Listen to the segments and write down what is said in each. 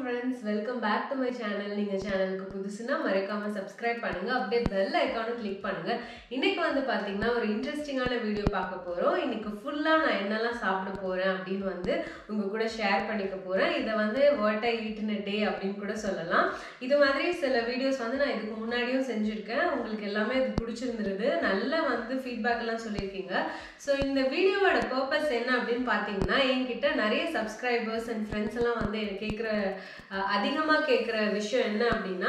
friends welcome back to my channel நீங்கள் சேனலுக்கு புதுசுனா மறக்காம சப்ஸ்கிரைப் பண்ணுங்க அப்படியே பெல் ஐக்கானும் கிளிக் பண்ணுங்க இன்னைக்கு வந்து பார்த்தீங்கன்னா ஒரு இன்ட்ரெஸ்டிங்கான வீடியோ பார்க்க போகிறோம் இன்னைக்கு ஃபுல்லாக நான் என்னெல்லாம் சாப்பிட போகிறேன் அப்படின்னு வந்து உங்க கூட ஷேர் பண்ணிக்க போகிறேன் இதை வந்து what I eat in day அப்படின்னு கூட சொல்லலாம் இது மாதிரி சில வீடியோஸ் வந்து நான் இதுக்கு முன்னாடியும் செஞ்சுருக்கேன் உங்களுக்கு எல்லாமே இது பிடிச்சிருந்துருது நல்லா வந்து ஃபீட்பேக் எல்லாம் சொல்லியிருக்கீங்க ஸோ இந்த வீடியோவோட பர்பஸ் என்ன அப்படின்னு பார்த்தீங்கன்னா என்கிட்ட நிறைய சப்ஸ்கிரைபர்ஸ் அண்ட் ஃப்ரெண்ட்ஸ் எல்லாம் வந்து எனக்கு கேட்குற அதிகமாக கேட்குற விஷயம் என்ன அப்படின்னா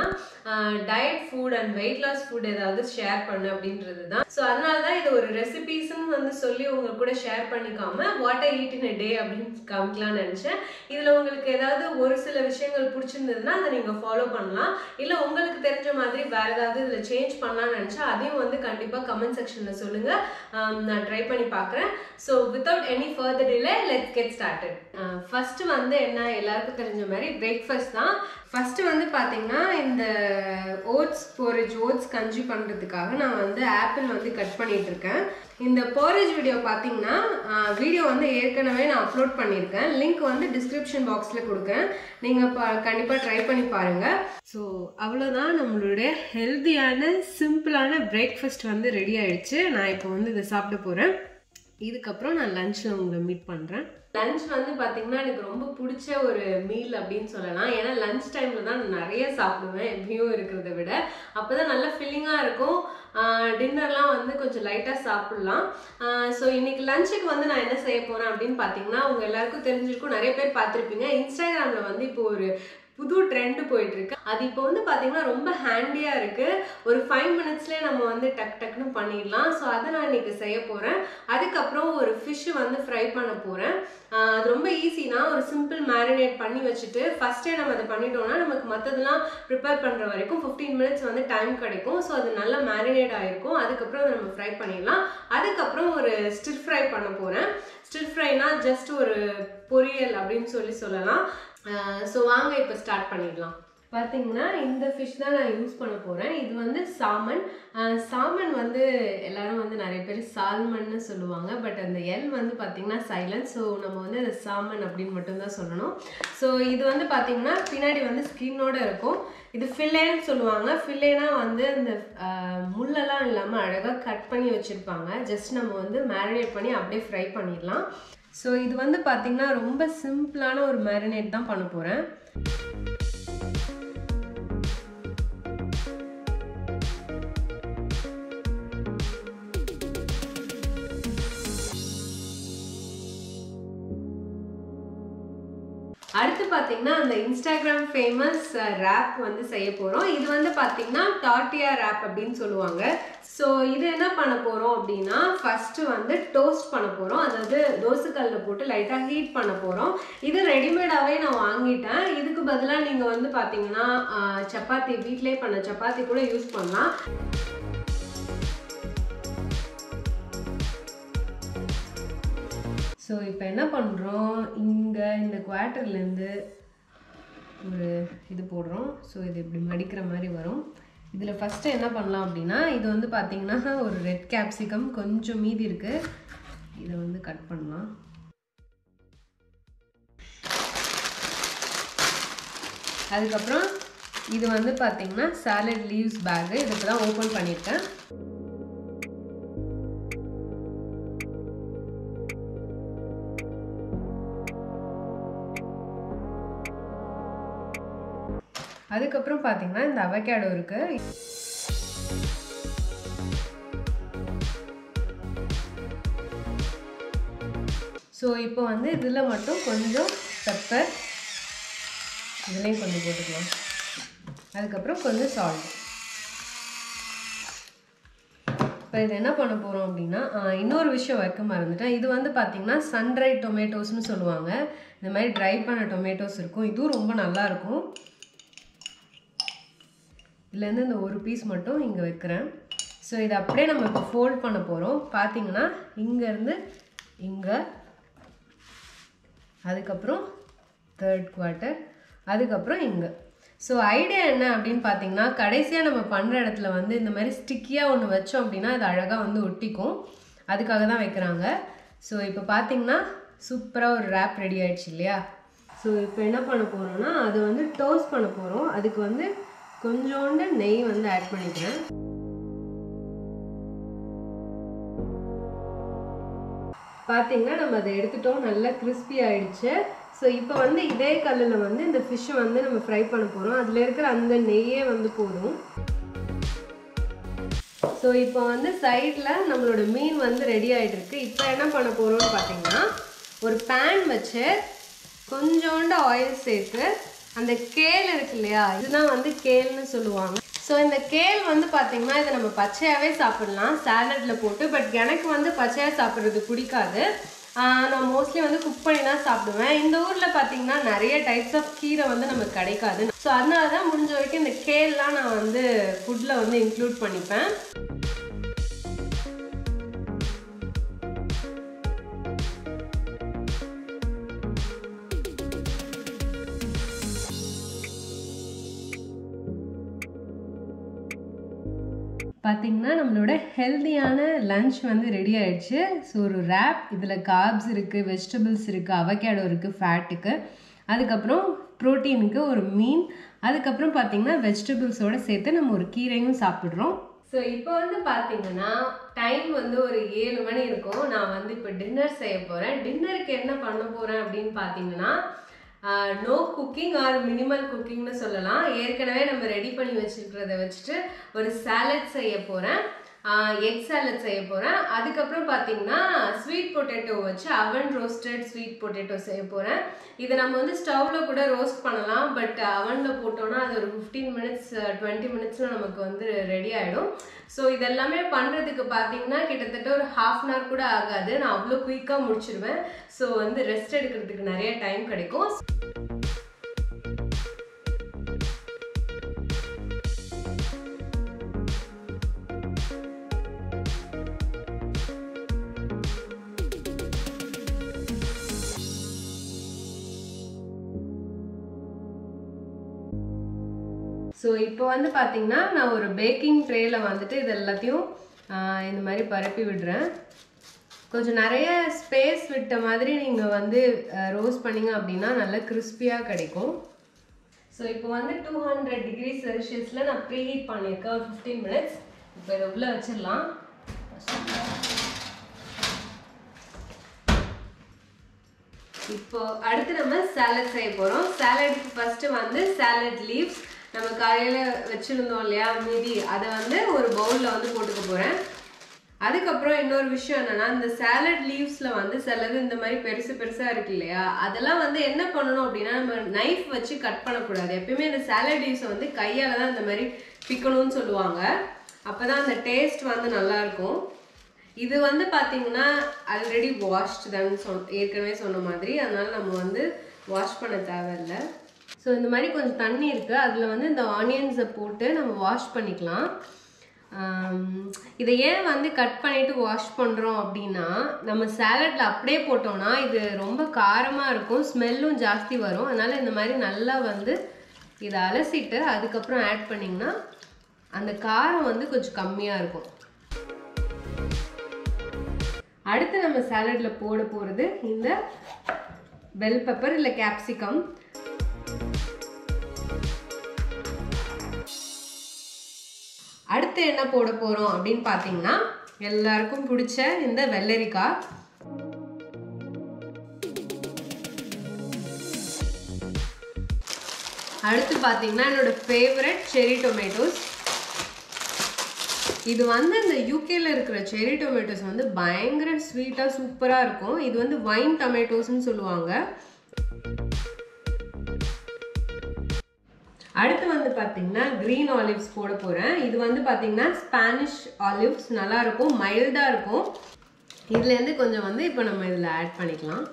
diet food and weight loss food ஏதாவது ஷேர் பண்ணு அப்படின்றது தான் ஸோ அதனால தான் இது ஒரு ரெசிபீஸ்ன்னு வந்து சொல்லி உங்க கூட ஷேர் பண்ணிக்காம what I eat in day அப்படின்னு காமிக்கலாம்னு நினச்சேன் இதில் உங்களுக்கு ஏதாவது ஒரு சில விஷயங்கள் பிடிச்சிருந்ததுன்னா அதை நீங்கள் ஃபாலோ பண்ணலாம் இல்லை உங்களுக்கு தெரிஞ்ச மாதிரி வேற ஏதாவது இதில் சேஞ்ச் பண்ணலாம்னு நினச்சா அதையும் வந்து கண்டிப்பாக கமெண்ட் செக்ஷனில் சொல்லுங்கள் நான் ட்ரை பண்ணி பார்க்குறேன் so without any further delay let's get started first வந்து என்ன எல்லாருக்கும் தெரிஞ்ச மாதிரி பிரேக்ஃபாஸ்ட் தான் ஃபர்ஸ்ட் வந்து பார்த்தீங்கன்னா இந்த ஓட்ஸ் போரேஜ் ஓட்ஸ் கஞ்சி பண்ணுறதுக்காக நான் வந்து ஆப்பிள் வந்து கட் பண்ணிட்டு இருக்கேன் இந்த போரேஜ் வீடியோ பார்த்தீங்கன்னா வீடியோ வந்து ஏற்கனவே நான் அப்லோட் பண்ணியிருக்கேன் லிங்க் வந்து டிஸ்கிரிப்ஷன் பாக்ஸில் கொடுக்கேன் நீங்கள் பா கண்டிப்பாக ட்ரை பண்ணி பாருங்கள் ஸோ அவ்வளோதான் நம்மளுடைய ஹெல்த்தியான சிம்பிளான பிரேக்ஃபாஸ்ட் வந்து ரெடி ஆயிடுச்சு நான் இப்போ வந்து இதை சாப்பிட போகிறேன் இதுக்கப்புறம் நான் லஞ்சில் உங்களை மீட் பண்ணுறேன் லஞ்ச் வந்து பார்த்தீங்கன்னா எனக்கு ரொம்ப பிடிச்ச ஒரு மீல் அப்படின்னு சொல்லலாம் ஏன்னா லஞ்ச் டைமில் தான் நான் நிறைய சாப்பிடுவேன் எப்பயும் இருக்கிறத விட அப்போ தான் நல்லா ஃபில்லிங்காக இருக்கும் டின்னர்லாம் வந்து கொஞ்சம் லைட்டாக சாப்பிட்லாம் ஸோ இன்னைக்கு லஞ்சுக்கு வந்து நான் என்ன செய்ய போகிறேன் அப்படின்னு பார்த்தீங்கன்னா உங்கள் எல்லாருக்கும் தெரிஞ்சிருக்கும் நிறைய பேர் பார்த்துருப்பீங்க இன்ஸ்டாகிராமில் வந்து இப்போ ஒரு புது ட்ரெண்ட் போயிட்டு இருக்கு அது இப்போ வந்து பார்த்தீங்கன்னா ரொம்ப ஹேண்டியாக இருக்கு ஒரு ஃபைவ் மினிட்ஸ்லேயே நம்ம வந்து டக் டக்குன்னு பண்ணிடலாம் ஸோ அதை நான் இன்னைக்கு செய்ய போகிறேன் அதுக்கப்புறம் ஒரு ஃபிஷ்ஷு வந்து ஃப்ரை பண்ண போகிறேன் அது ரொம்ப ஈஸி தான் ஒரு சிம்பிள் மேரினேட் பண்ணி வச்சுட்டு ஃபஸ்ட்டே நம்ம அதை பண்ணிட்டோம்னா நமக்கு மற்றதெல்லாம் ப்ரிப்பேர் பண்ணுற வரைக்கும் ஃபிஃப்டீன் மினிட்ஸ் வந்து டைம் கிடைக்கும் ஸோ அது நல்லா மேரினேட் ஆகிருக்கும் அதுக்கப்புறம் அதை நம்ம ஃப்ரை பண்ணிடலாம் அதுக்கப்புறம் ஒரு ஸ்டிர் ஃப்ரை பண்ண போகிறேன் ஸ்டிர் ஃப்ரைனா ஜஸ்ட் ஒரு பொரியல் அப்படின்னு சொல்லி சொல்லலாம் ஸோ வாங்க இப்போ ஸ்டார்ட் பண்ணிடலாம் பார்த்தீங்கன்னா இந்த ஃபிஷ் தான் நான் யூஸ் பண்ண போகிறேன் இது வந்து சாமன் சாமன் வந்து எல்லாரும் வந்து நிறைய பேர் சால்மன்னு சொல்லுவாங்க பட் அந்த எல் வந்து பார்த்திங்கன்னா சைலன்ட் ஸோ நம்ம வந்து அந்த சாமன் அப்படின்னு மட்டும்தான் சொல்லணும் ஸோ இது வந்து பார்த்திங்கன்னா பின்னாடி வந்து ஸ்கின்னோட இருக்கும் இது ஃபில்லேன்னு சொல்லுவாங்க ஃபில்லேனா வந்து இந்த முள்ளெல்லாம் இல்லாமல் அழகாக கட் பண்ணி வச்சுருப்பாங்க ஜஸ்ட் நம்ம வந்து மேரினேட் பண்ணி அப்படியே ஃப்ரை பண்ணிடலாம் ஸோ இது வந்து பார்த்திங்கன்னா ரொம்ப சிம்பிளான ஒரு மேரினேட் தான் பண்ண போகிறேன் அடுத்து பார்த்தீங்கன்னா அந்த இன்ஸ்டாகிராம் ஃபேமஸ் ரேப் வந்து செய்ய போகிறோம் இது வந்து பார்த்தீங்கன்னா டாட்டியா ரேப் அப்படின்னு சொல்லுவாங்க ஸோ இது என்ன பண்ண போகிறோம் அப்படின்னா ஃபஸ்ட்டு வந்து டோஸ்ட் பண்ண போகிறோம் அதாவது தோசைக்கல்லில் போட்டு லைட்டாக ஹீட் பண்ண போகிறோம் இது ரெடிமேடாகவே நான் வாங்கிட்டேன் இதுக்கு பதிலாக நீங்கள் வந்து பார்த்தீங்கன்னா சப்பாத்தி வீட்டிலே பண்ண சப்பாத்தி கூட யூஸ் பண்ணலாம் ஸோ இப்போ என்ன பண்ணுறோம் இங்கே இந்த குவார்ட்டர்லேருந்து ஒரு இது போடுறோம் ஸோ இது இப்படி மடிக்கிற மாதிரி வரும் இதில் ஃபஸ்ட்டு என்ன பண்ணலாம் அப்படின்னா இது வந்து பார்த்திங்கன்னா ஒரு ரெட் கேப்சிகம் கொஞ்சம் மீதி இருக்குது இதை வந்து கட் பண்ணலாம் அதுக்கப்புறம் இது வந்து பார்த்திங்கன்னா சாலட் லீவ்ஸ் பேகு இதை இப்போ தான் ஓப்பன் பண்ணியிருக்கேன் அதுக்கப்புறம் பார்த்தீங்கன்னா இந்த அவகேடோ இருக்கு ஸோ இப்போ வந்து இதில் மட்டும் கொஞ்சம் பெப்பர் இதுலேயும் கொஞ்சம் போட்டுக்கலாம் அதுக்கப்புறம் கொஞ்சம் சால்ட் இப்போ இது என்ன பண்ண போகிறோம் அப்படின்னா இன்னொரு விஷயம் வைக்க மறந்துட்டேன் இது வந்து பார்த்திங்கன்னா சன்ட்ரை டொமேட்டோஸ்னு சொல்லுவாங்க இந்த மாதிரி ட்ரை பண்ண டொமேட்டோஸ் இருக்கும் இதுவும் ரொம்ப நல்லாயிருக்கும் இதுலேருந்து இந்த ஒரு பீஸ் மட்டும் இங்கே வைக்கிறேன் ஸோ இதை அப்படியே நம்ம இப்போ ஃபோல்ட் பண்ண போகிறோம் பார்த்தீங்கன்னா இங்கேருந்து இங்கே அதுக்கப்புறம் தேர்ட் குவார்ட்டர் அதுக்கப்புறம் இங்கே ஸோ ஐடியா என்ன அப்படின்னு பார்த்தீங்கன்னா கடைசியாக நம்ம பண்ணுற இடத்துல வந்து இந்த மாதிரி ஸ்டிக்கியாக ஒன்று வச்சோம் அப்படின்னா அது அழகாக வந்து ஒட்டிக்கும் அதுக்காக தான் வைக்கிறாங்க ஸோ இப்போ பார்த்தீங்கன்னா சூப்பராக ஒரு ரேப் ரெடி ஆயிடுச்சு இல்லையா ஸோ இப்போ என்ன பண்ண போகிறோம்னா அதை வந்து டோஸ்ட் பண்ண போகிறோம் அதுக்கு வந்து கொஞ்சோண்டு நெய் வந்து ஆட் பண்ணிக்கிறேன் பார்த்தீங்கன்னா நம்ம அதை எடுத்துட்டோம் நல்லா கிறிஸ்பி ஆயிடுச்சு ஸோ இப்போ வந்து இதே கல்லில் வந்து இந்த ஃபிஷ்ஷை வந்து நம்ம ஃப்ரை பண்ண போகிறோம் அதில் இருக்கிற அந்த நெய்யே வந்து போதும் ஸோ இப்போ வந்து சைடில் நம்மளோட மீன் வந்து ரெடி ஆகிட்டு இருக்கு இப்போ என்ன பண்ண போகிறோம்னு பார்த்தீங்கன்னா ஒரு பேன் வச்சு கொஞ்சோண்டு ஆயில் சேர்த்து அந்த கேல் இருக்கு இல்லையா இதுதான் வந்து கேல்னு சொல்லுவாங்க ஸோ இந்த கேல் வந்து பார்த்தீங்கன்னா இதை நம்ம பச்சையாகவே சாப்பிடலாம் சாலடில் போட்டு பட் எனக்கு வந்து பச்சையாக சாப்பிட்றது பிடிக்காது நான் மோஸ்ட்லி வந்து குக் பண்ணி தான் சாப்பிடுவேன் இந்த ஊரில் பார்த்தீங்கன்னா நிறைய டைப்ஸ் ஆஃப் கீரை வந்து நமக்கு கிடைக்காது ஸோ அதனால தான் முடிஞ்ச வரைக்கும் இந்த கேல்லாம் நான் வந்து ஃபுட்டில் வந்து இன்க்ளூட் பண்ணிப்பேன் பார்த்திங்கன்னா நம்மளோட ஹெல்த்தியான லன்ச் வந்து ரெடி ஆயிடுச்சு ஸோ ஒரு ரேப் இதில் கார்ப்ஸ் இருக்குது வெஜிடபிள்ஸ் இருக்குது அவகேடோ இருக்குது ஃபேட்டுக்கு அதுக்கப்புறம் ப்ரோட்டீனுக்கு ஒரு மீன் அதுக்கப்புறம் பார்த்திங்கன்னா வெஜிடபிள்ஸோடு சேர்த்து நம்ம ஒரு கீரையும் சாப்பிட்றோம் ஸோ இப்போ வந்து பார்த்தீங்கன்னா டைம் வந்து ஒரு ஏழு மணி இருக்கும் நான் வந்து இப்போ டின்னர் செய்ய போகிறேன் டின்னருக்கு என்ன பண்ண போகிறேன் அப்படின்னு பார்த்தீங்கன்னா நோ குக்கிங் ஆர் மினிமல் குக்கிங்னு சொல்லலாம் ஏற்கனவே நம்ம ரெடி பண்ணி வச்சுருக்கிறத வச்சுட்டு ஒரு சாலட் செய்ய போகிறேன் எக் சாலட் செய்ய போகிறேன் அதுக்கப்புறம் பார்த்தீங்கன்னா ஸ்வீட் பொட்டேட்டோ வச்சு அவன் ரோஸ்டட் ஸ்வீட் பொட்டேட்டோ செய்ய போகிறேன் இதை நம்ம வந்து ஸ்டவ்வில் கூட ரோஸ்ட் பண்ணலாம் பட் அவனில் போட்டோன்னா அது ஒரு ஃபிஃப்டீன் மினிட்ஸ் டுவெண்ட்டி மினிட்ஸில் நமக்கு வந்து ரெடி ஆகிடும் ஸோ இதெல்லாமே பண்ணுறதுக்கு பார்த்தீங்கன்னா கிட்டத்தட்ட ஒரு ஹாஃப் அன் ஹவர் கூட ஆகாது நான் அவ்வளோ குயிக்காக முடிச்சிடுவேன் ஸோ வந்து ரெஸ்ட் எடுக்கிறதுக்கு நிறைய டைம் கிடைக்கும் ஸோ இப்போ வந்து பார்த்தீங்கன்னா நான் ஒரு பேக்கிங் ட்ரேயில் வந்துட்டு இது எல்லாத்தையும் இந்த மாதிரி பரப்பி விடுறேன் கொஞ்சம் நிறைய ஸ்பேஸ் விட்ட மாதிரி நீங்கள் வந்து ரோஸ்ட் பண்ணிங்க அப்படின்னா நல்லா கிறிஸ்பியாக கிடைக்கும் ஸோ இப்போ வந்து டூ ஹண்ட்ரட் டிகிரி செல்சியஸில் நான் ப்ரீ ஹீட் பண்ணியிருக்கேன் ஒரு ஃபிஃப்டீன் மினிட்ஸ் இப்போ இதை உள்ளே வச்சிடலாம் இப்போ அடுத்து நம்ம சாலட் செய்ய போகிறோம் சாலடுக்கு ஃபஸ்ட்டு வந்து சாலட் லீவ்ஸ் நம்ம காலையில் வச்சுருந்தோம் இல்லையா மீதி அதை வந்து ஒரு பவுலில் வந்து போட்டுக்க போகிறேன் அதுக்கப்புறம் இன்னொரு விஷயம் என்னன்னா இந்த சாலட் லீவ்ஸில் வந்து சிலது இந்த மாதிரி பெருசு பெருசாக இருக்கு இல்லையா அதெல்லாம் வந்து என்ன பண்ணணும் அப்படின்னா நம்ம நைஃப் வச்சு கட் பண்ணக்கூடாது எப்பயுமே இந்த சாலட் லீவ்ஸை வந்து கையால் தான் இந்த மாதிரி பிக்கணும்னு சொல்லுவாங்க அப்போ தான் அந்த டேஸ்ட் வந்து நல்லாயிருக்கும் இது வந்து பார்த்தீங்கன்னா ஆல்ரெடி வாஷ்டு தான் சொன் ஏற்கனவே சொன்ன மாதிரி அதனால நம்ம வந்து வாஷ் பண்ண தேவையில்லை ஸோ இந்த மாதிரி கொஞ்சம் தண்ணி இருக்குது அதில் வந்து இந்த ஆனியன்ஸை போட்டு நம்ம வாஷ் பண்ணிக்கலாம் இதை ஏன் வந்து கட் பண்ணிவிட்டு வாஷ் பண்ணுறோம் அப்படின்னா நம்ம சேலட்டில் அப்படியே போட்டோம்னா இது ரொம்ப காரமாக இருக்கும் ஸ்மெல்லும் ஜாஸ்தி வரும் அதனால் இந்த மாதிரி நல்லா வந்து இதை அலசிட்டு அதுக்கப்புறம் ஆட் பண்ணிங்கன்னா அந்த காரம் வந்து கொஞ்சம் கம்மியாக இருக்கும் அடுத்து நம்ம சாலடில் போட போகிறது இந்த பெல் பெப்பர் இல்லை கேப்சிகம் அடுத்து என்ன போட போகிறோம் அப்படின்னு பார்த்தீங்கன்னா எல்லாருக்கும் பிடிச்ச இந்த வெள்ளரிக்காய் அடுத்து பார்த்தீங்கன்னா என்னோட ஃபேவரட் செரி டொமேட்டோஸ் இது வந்து இந்த யூகேல இருக்கிற செரி டொமேட்டோஸ் வந்து பயங்கர ஸ்வீட்டாக சூப்பராக இருக்கும் இது வந்து வைன் டொமேட்டோஸ்னு சொல்லுவாங்க அடுத்து வந்து பார்த்தீங்கன்னா க்ரீன் ஆலிவ்ஸ் போட போகிறேன் இது வந்து பார்த்தீங்கன்னா ஸ்பானிஷ் ஆலிவ்ஸ் நல்லா இருக்கும் மைல்டாக இருக்கும் இதுலேருந்து கொஞ்சம் வந்து இப்போ நம்ம இதில் ஆட் பண்ணிக்கலாம்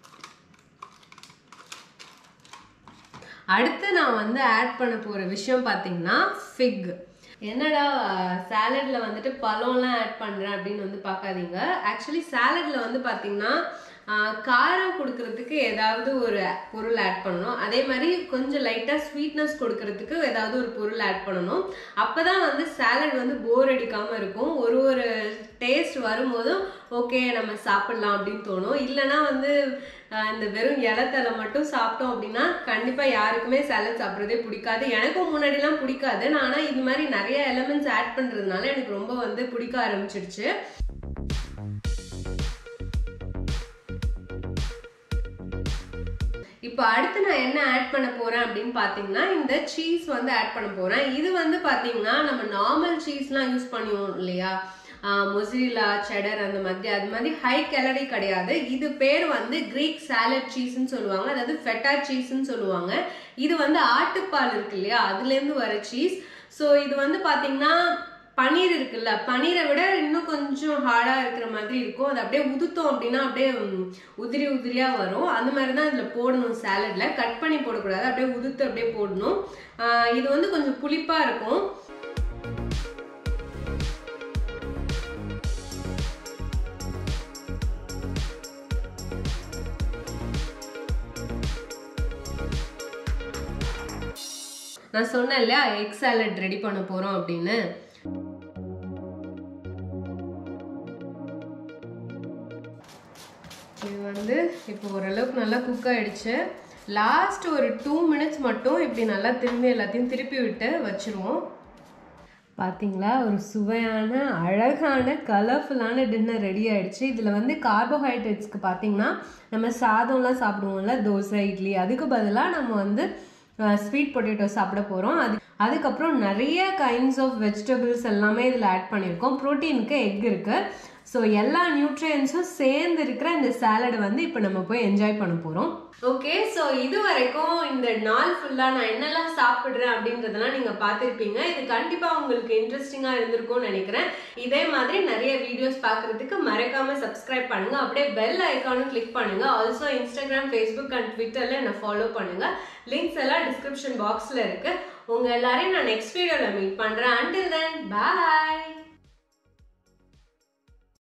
அடுத்து நான் வந்து ஆட் பண்ண போகிற விஷயம் பார்த்தீங்கன்னா ஃபிக் என்னடா சாலடில் வந்துட்டு பழம்லாம் ஆட் பண்ணுறேன் அப்படின்னு வந்து பார்க்காதீங்க ஆக்சுவலி சாலடில் வந்து பார்த்தீங்கன்னா ஆஹ் காரம் கொடுக்கறதுக்கு ஏதாவது ஒரு பொருள் ஆட் பண்ணணும் அதே மாதிரி கொஞ்சம் லைட்டாக ஸ்வீட்னஸ் கொடுக்கறதுக்கு ஏதாவது ஒரு பொருள் ஆட் பண்ணணும் அப்பதான் வந்து சாலட் வந்து போர் அடிக்காம இருக்கும் ஒரு ஒரு டேஸ்ட் வரும்போதும் ஓகே நம்ம சாப்பிடலாம் அப்படின்னு தோணும் இல்லைன்னா வந்து ஆஹ் இந்த வெறும் இலத்தலை மட்டும் சாப்பிட்டோம் அப்படின்னா கண்டிப்பா யாருக்குமே சாலட் சாப்பிட்றதே பிடிக்காது எனக்கும் முன்னாடிலாம் பிடிக்காது நான் ஆனால் இது மாதிரி நிறைய எலமெண்ட்ஸ் ஆட் பண்றதுனால எனக்கு ரொம்ப வந்து பிடிக்க ஆரம்பிச்சிடுச்சு இப்போ அடுத்து நான் என்ன ஆட் பண்ண போறேன் அப்படின்னு பார்த்தீங்கன்னா இந்த சீஸ் வந்து ஆட் பண்ண போறேன் இது வந்து பார்த்தீங்கன்னா நம்ம நார்மல் சீஸ்லாம் யூஸ் பண்ணுவோம் இல்லையா மொசிலா செடர் அந்த மாதிரி அது மாதிரி ஹை கேலரி கிடையாது இது பேர் வந்து கிரீக் சாலட் சீஸ்ன்னு சொல்லுவாங்க அதாவது ஃபெட்டா சீஸ்ன்னு சொல்லுவாங்க இது வந்து ஆட்டுப்பால் இருக்கு இல்லையா அதுலேருந்து வர சீஸ் ஸோ இது வந்து பார்த்தீங்கன்னா பன்னீர் இருக்குல்ல பன்னீரை விட இன்னும் கொஞ்சம் ஹார்டா இருக்கிற மாதிரி இருக்கும் அது அப்படியே உதுத்தோம் அப்படின்னா அப்படியே ம், உதிரி உதிரியா வரும் அந்த மாதிரி தான் இதுல போடணும் சாலட்ல கட் பண்ணி போடக்கூடாது அப்படியே உதுத்து அப்படியே போடணும் ஆஹ் இது வந்து கொஞ்சம் புளிப்பா இருக்கும் நான் சொன்னேன் இல்லையா எக் சாலட் ரெடி பண்ண போறோம் அப்படின்னு இது வந்து இப்போ ஓரளவுக்கு நல்லா குக் ஆயிடுச்சு லாஸ்ட் ஒரு டூ மினிட்ஸ் மட்டும் இப்படி நல்லா திரும்பி எல்லாத்தையும் திருப்பி விட்டு வச்சிருவோம் பார்த்தீங்களா ஒரு சுவையான அழகான கலர்ஃபுல்லான டின்னர் ரெடி ஆயிடுச்சு இதில் வந்து கார்போஹைட்ரேட்ஸ்க்கு பார்த்தீங்கன்னா நம்ம சாதம்லாம் சாப்பிடுவோம்ல தோசை இட்லி அதுக்கு பதிலாக நம்ம வந்து ஸ்வீட் பொட்டேட்டோ சாப்பிட போகிறோம் அது அதுக்கப்புறம் நிறைய கைண்ட்ஸ் ஆஃப் வெஜிடபிள்ஸ் எல்லாமே இதில் ஆட் பண்ணியிருக்கோம் ப்ரோட்டீனுக்கு எக் இருக்குது ஸோ எல்லா நியூட்ரியன்ஸும் சேர்ந்து இருக்கிற இந்த சாலடை வந்து இப்போ நம்ம போய் என்ஜாய் பண்ண போகிறோம் ஓகே ஸோ இது வரைக்கும் இந்த நாள் ஃபுல்லாக நான் என்னெல்லாம் சாப்பிட்றேன் அப்படின்றதெல்லாம் நீங்கள் பார்த்துருப்பீங்க இது கண்டிப்பாக உங்களுக்கு இன்ட்ரெஸ்டிங்காக இருந்திருக்கும்னு நினைக்கிறேன் இதே மாதிரி நிறைய வீடியோஸ் பார்க்குறதுக்கு மறக்காம சப்ஸ்கிரைப் பண்ணுங்க அப்படியே பெல் ஐக்கானும் கிளிக் பண்ணுங்க ஆல்சோ இன்ஸ்டாகிராம் ஃபேஸ்புக் அண்ட் ட்விட்டரில் என்னை ஃபாலோ பண்ணுங்க லிங்க்ஸ் எல்லாம் டிஸ்கிரிப்ஷன் பாக்ஸில் இருக்கு உங்க எல்லாரையும் நான் நெக்ஸ்ட் வீடியோவில் மீட் பண்ணுறேன் அண்டில் தென் பாய்